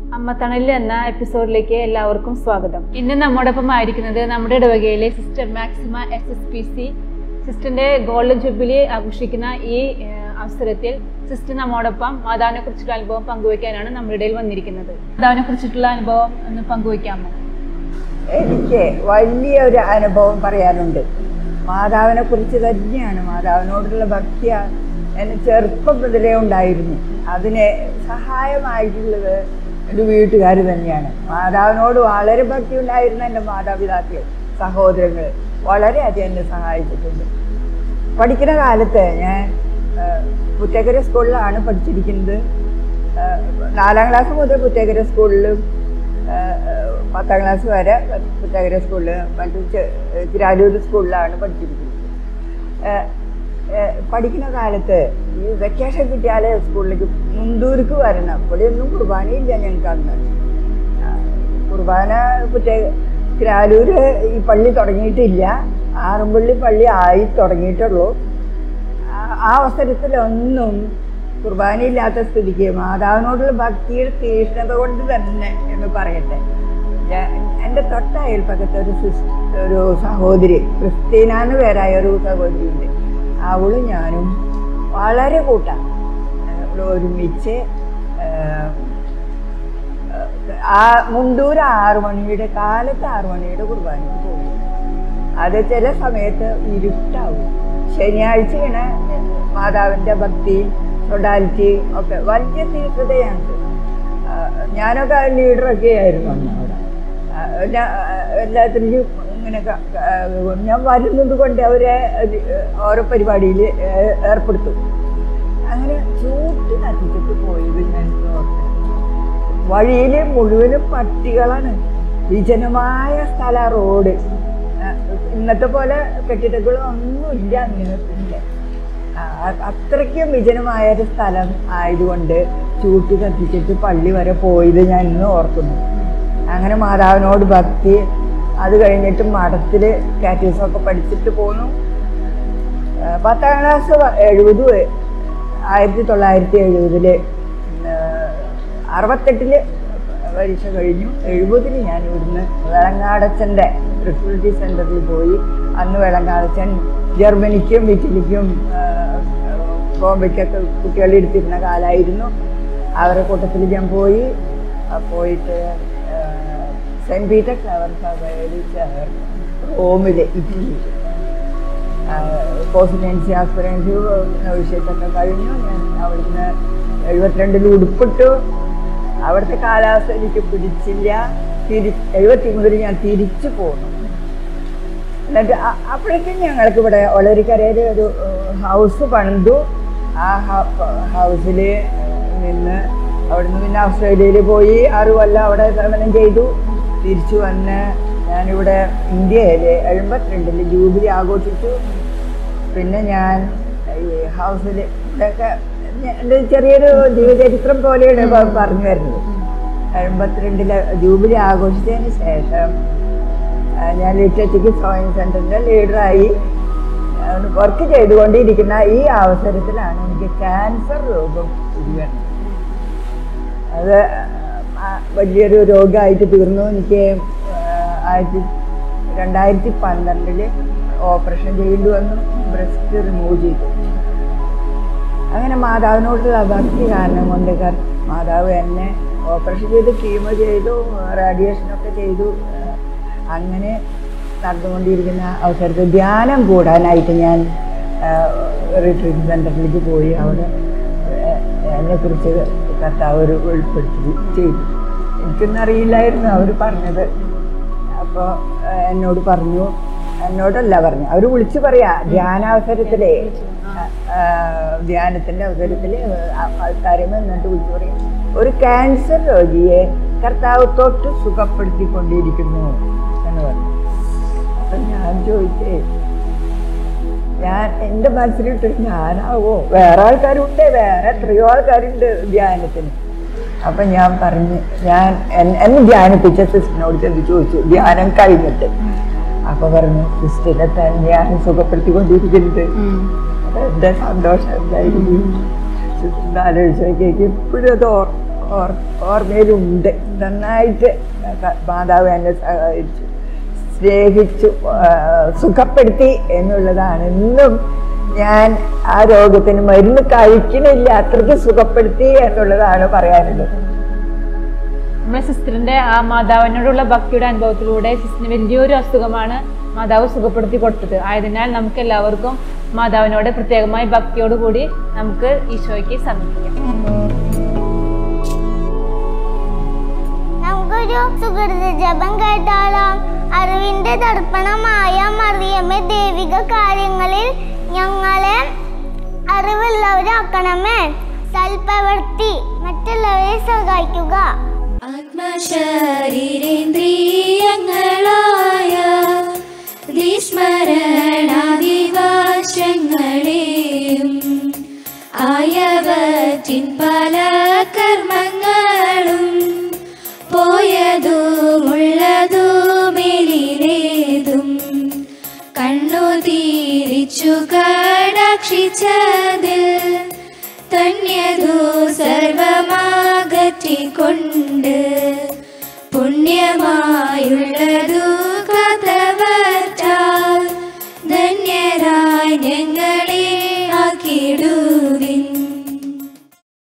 അമ്മത്തണലിൽ എന്ന എപ്പിസോഡിലേക്ക് എല്ലാവർക്കും സ്വാഗതം ഇന്ന് നമ്മോടൊപ്പം ആയിരിക്കുന്നത് നമ്മുടെ ഇടവകയിലെ sister Maxima S S P C സിസ്റ്ററിന്റെ ഗോൾഡൻ ജൂബിലി ആഘോഷിക്കുന്ന ഈ ഏഹ്, അവസരത്തിൽ സിസ്റ്റർ നമ്മോടൊപ്പം മാതാവിനെ കുറിച്ചുള്ള അനുഭവം പങ്കുവയ്ക്കാനാണ് നമ്മുടെ ഇടയിൽ വന്നിരിക്കുന്നത് മാതാവിനെ കുറിച്ചിട്ടുള്ള അനുഭവം ഒന്ന് പങ്കുവയ്ക്കാമോ എനിക്ക് വലിയൊരു അനുഭവം പറയാനുണ്ട് മാതാവിനെ കുറിച്ച് തന്നെയാണ് മാതാവിനോടുള്ള ഭക്തി എന്നെ ചെറുപ്പം മുതലേ ഉണ്ടായിരുന്നു അതിന് സഹായമായിട്ടുള്ളത് എൻ്റെ വീട്ടുകാർ തന്നെയാണ് മാതാവിനോട് വളരെ ഭക്തി ഉണ്ടായിരുന്ന എൻ്റെ മാതാപിതാക്കൾ സഹോദരങ്ങൾ വളരെയധികം എന്നെ സഹായിച്ചിട്ടുണ്ട് പഠിക്കുന്ന കാലത്ത് ഞാൻ ആ, പുറ്റക്കര സ്കൂളിലാണ് പഠിച്ചിരിക്കുന്നത് ആ, നാലാം ക്ലാസ് മുതൽ പുറ്റക്കര സ്കൂളിലും ആ, പത്താം ക്ലാസ് വരെ പുറ്റക്കര സ്കൂളിൽ മറ്റു തിരാലൂർ സ്കൂളിലാണ് പഠിച്ചിരിക്കുന്നത് ആ, ആ, പഠിക്കുന്ന കാലത്ത് ഈ വെക്കേഷൻ കിട്ടിയാലേ സ്കൂളിലേക്ക് മുണ്ടൂർക്ക് വരണം ഇവിടെയൊന്നും കുർബാനയില്ല ഞങ്ങൾക്ക് അന്ന് ആ, കുർബാന പുറ്റേ തിരാലൂര് ഈ പള്ളി തുടങ്ങിയിട്ടില്ല ആറമ്പള്ളി പള്ളി ആയി തുടങ്ങിയിട്ടുള്ളൂ ആ- ആ അവസരത്തിലൊന്നും കുർബാനയില്ലാത്ത സ്ഥിതിക്ക് മാതാവിനോടുള്ള ഭക്തിയുടെ തീഷ്ണത കൊണ്ട് തന്നെ എന്ന് പറയട്ടെ ഞാൻ- എൻ്റെ തൊട്ട അയൽപ്പക്കത്തെ ഒരു സിസ് ഒരു സഹോദരി ക്രിസ്തീന എന്ന് പേരായ ഒരു സഹോദരി ഉണ്ട് അവളും ഞാനും വളരെ കൂട്ടാണ് അവൾ ഒരുമിച്ച് ആ, ആ മുണ്ടൂർ ആറു മണിയുടെ കാലത്ത് ആറു മണിയുടെ കുർബാനയ്ക്ക് പോകും അത് ചില സമയത്ത് ഇരുട്ടാവും ശനിയാഴ്ചയാണ് മാതാവിൻ്റെ ഭക്തിയും തൊടാലിറ്റിയും ഒക്കെ വലിയ തീർത്ഥതയാണ് ആ, ഞാനൊക്കെ ലീഡറൊക്കെ ആയിരുന്നു അന്ന് അവിടെ ആ, ഞാൻ എല്ലാത്തിലും ഇങ്ങനെ ക- ക- ഞാൻ വരുന്നത് കൊണ്ട് അവരെ ഇത് ഓരോ പരിപാടിയിൽ ഏർപ്പെടുത്തും അങ്ങനെ ചൂട്ട് കത്തിച്ചിട്ട് പോയത് ഞാൻ ഓർക്കുന്നു വഴിയിൽ മുഴുവനും പട്ടികളാണ് വിജനമായ സ്ഥല റോഡ് ആ, ഇന്നത്തെ പോലെ കെട്ടിടങ്ങളും ഒന്നുമില്ല നീളത്തില്ല അത്രയ്ക്കും വിജനമായ ഒരു സ്ഥലം ആയതുകൊണ്ട് ചൂട്ട് കത്തിച്ചിട്ട് പള്ളി വരെ പോയത് ഞാൻ ഇന്ന് ഓർക്കുന്നു അങ്ങനെ മാതാവിനോട് ഭക്തി അത് കഴിഞ്ഞിട്ട് മഠത്തിൽ കാറ്റീസൊക്കെ പഠിച്ചിട്ട് പോന്നു ആ, പത്താം ക്ലാസ് വ- എഴുപത് ആയിരത്തി തൊള്ളായിരത്തി എഴുപതില് അറുപത്തെട്ടില് പരീക്ഷ കഴിഞ്ഞു എഴുപതിന് ഞാൻ ഇവിടുന്ന് വെളങ്ങാടച്ചൻ്റെ റിഫ്യൂജി സെൻറ്ററിൽ പോയി അന്ന് വെളങ്ങാടച്ചൻ ജർമ്മനിക്കും ഇറ്റലിക്കും ആ, ബോംബെക്കൊക്കെ കുട്ടികളെ എടുത്തിരുന്ന കാലമായിരുന്നു അവരുടെ കൂട്ടത്തിൽ ഞാൻ പോയി ആ, പോയിട്ട് സെൻറ്റ് പീറ്റർ ഫ്ലവർ സഭയിൽ ചേർന്നു റോമിൽ ഇറ്റലിയിൽ പോസിറ്റൻസി ആസ്പിറൻസി വിഷയത്തൊക്കെ കഴിഞ്ഞു ഞാൻ അവിടുന്ന് എഴുപത്തിരണ്ടിൽ ഉടുപ്പിട്ടു അവിടുത്തെ കാലാവസ്ഥ എനിക്ക് പിടിച്ചില്ല തിരി എഴുപത്തി മുതൽ ഞാൻ തിരിച്ചു പോന്നു എന്നിട്ട് അ- അപ്പോഴേക്കും ഞങ്ങൾക്ക് ഇവിടെ ഒളരിക്കരയിൽ ഒരു ഹൗസ് പണിതു ആ ഹൗസിൽ നിന്ന് അവിടുന്ന് പിന്നെ ഓസ്ട്രേലിയയിൽ പോയി ആറ് കൊല്ലം അവിടെ സേവനം ചെയ്തു തിരിച്ചു വന്ന് ഞാനിവിടെ ഇന്ത്യയിൽ എഴുപത്തിരണ്ടിൽ ജൂബിലി ആഘോഷിച്ചു പിന്നെ ഞാൻ ഈ ഹൗസിൽ ഇവിടെയൊക്കെ ഞ- എൻ്റെ ചെറിയൊരു ജീവചരിത്രം പോലെയാണ് പ- പറഞ്ഞു വരുന്നത് എൺപത്തിരണ്ടിലെ ജൂബിലി ആഘോഷിച്ചതിന് ശേഷം ആ, ഞാൻ ലിറ്ററേച്ചർക്ക് സോയിങ് സെൻറ്ററിൻ്റെ ലീഡറായി വർക്ക് ചെയ്തുകൊണ്ടിരിക്കുന്ന ഈ അവസരത്തിലാണ് എനിക്ക് ക്യാൻസർ രോഗം പിടിവരുന്നത് അത് ആ, വലിയൊരു രോഗമായിട്ട് തീർന്നു എനിക്ക് ആ, ആയിരത്തി രണ്ടായിരത്തി പന്ത്രണ്ടില് ഓപ്പറേഷൻ ചെയ്യേണ്ടി വന്നു ബ്രസ്റ്റ് റിമൂവ് ചെയ്തു അങ്ങനെ മാതാവിനോടുള്ള ഭക്തി കാരണം കൊണ്ട് കർ- മാതാവ് എന്നെ ഓപ്പറേഷൻ ചെയ്ത് കീമോ ചെയ്തു റേഡിയേഷനൊക്കെ ചെയ്തു ആ, അങ്ങനെ നടന്നുകൊണ്ടിരിക്കുന്ന അവസരത്തിൽ ധ്യാനം കൂടാനായിട്ട് ഞാൻ റിട്രീറ്റ് സെൻറ്ററിലേക്ക് പോയി അവിടെ എന്നെക്കുറിച്ച് കർത്താവ് ഒരു വെളിപ്പെടുത്തി ചെയ്തു എനിക്കൊന്നും അറിയില്ലായിരുന്നു അവർ പറഞ്ഞത് അപ്പോൾ എന്നോട് പറഞ്ഞു എന്നോടല്ല പറഞ്ഞു അവർ വിളിച്ചു പറയാ ധ്യാനാവസരത്തിലേ ആ, ധ്യാനത്തിൻ്റെ അവസരത്തിൽ ആൾക്കാരെ എന്നിട്ട് വിളിച്ചു പറയും ഒരു ക്യാൻസർ രോഗിയെ കർത്താവ് തൊട്ട് സുഖപ്പെടുത്തിക്കൊണ്ടിരിക്കുന്നു എന്ന് പറഞ്ഞു അപ്പം ഞാൻ ചോദിച്ചേ ഞാൻ എൻ്റെ മനസ്സിലിട്ട് ഞാനാവോ വേറെ ആൾക്കാരുണ്ട് വേറെ എത്രയോ ആൾക്കാരുണ്ട് ധ്യാനത്തിന് അപ്പം ഞാൻ പറഞ്ഞു ഞാൻ എൻ- എന്നെ ധ്യാനിപ്പിച്ച സിസ്റ്ററിനോട് ചെന്ന് ചോദിച്ചു ധ്യാനം കഴിഞ്ഞിട്ട് അപ്പൊ പറഞ്ഞു സിസ്റ്ററിനെ തന്നെയാണ് സുഖപ്പെടുത്തിക്കൊണ്ടിരിക്കുന്നത് അപ്പൊ എൻ്റെ സന്തോഷം എന്തായിരുന്നു സിസ്റ്ററിൻ്റെ ആലോചിച്ചേക്ക് എപ്പോഴും അത് ഓർ ഓർ ഓർമ്മയിലുണ്ട് നന്നായിട്ട് ക- മാതാവ് എന്നെ സഹായിച്ചു സ്നേഹിച്ചു ആ, സുഖപ്പെടുത്തി എന്നുള്ളതാണ് ഇന്നും ഞാൻ ആ രോഗത്തിന് മരുന്ന് കഴിക്കണില്ല അത്രയ്ക്ക് സുഖപ്പെടുത്തി എന്നുള്ളതാണ് പറയാനുള്ളത് നമ്മുടെ സിസ്റ്ററിന്റെ ആ മാതാവിനോടുള്ള ഭക്തിയുടെ അനുഭവത്തിലൂടെ സിസ്റ്ററിന് വലിയൊരു അസുഖമാണ് മാതാവ് സുഖപ്പെടുത്തി കൊടുത്തത് ആയതിനാൽ നമുക്ക് എല്ലാവർക്കും മാതാവിനോട് പ്രത്യേകമായി ഭക്തിയോടുകൂടി നമുക്ക് ഈശോയ്ക്ക് സമീപിക്കാം നമുക്കൊരു സുഹൃത ജപം കേട്ടാലോ അറിവിന്റെ ദർപ്പണമായ മറിയമ്മ ദൈവിക കാര്യങ്ങളിൽ ഞങ്ങളെ അറിവുള്ളവരാക്കണമേ സൽപ്രവൃത്തി മറ്റുള്ളവരെ സഹായിക്കുക ആത്മശരീരേന്ദ്രിയങ്ങളായ വിസ്മരണാദിവാശങ്ങളെയും ആയവറ്റിൻ പല കർമ്മങ്ങളും പോയതുമുള്ളതുമേലിലേതും കണ്ണു തീരിച്ചു കടാക്ഷിച്ചതിൽ തന്യതു സർവമാകറ്റിക്കൊണ്ട് പുണ്യമായുള്ളതു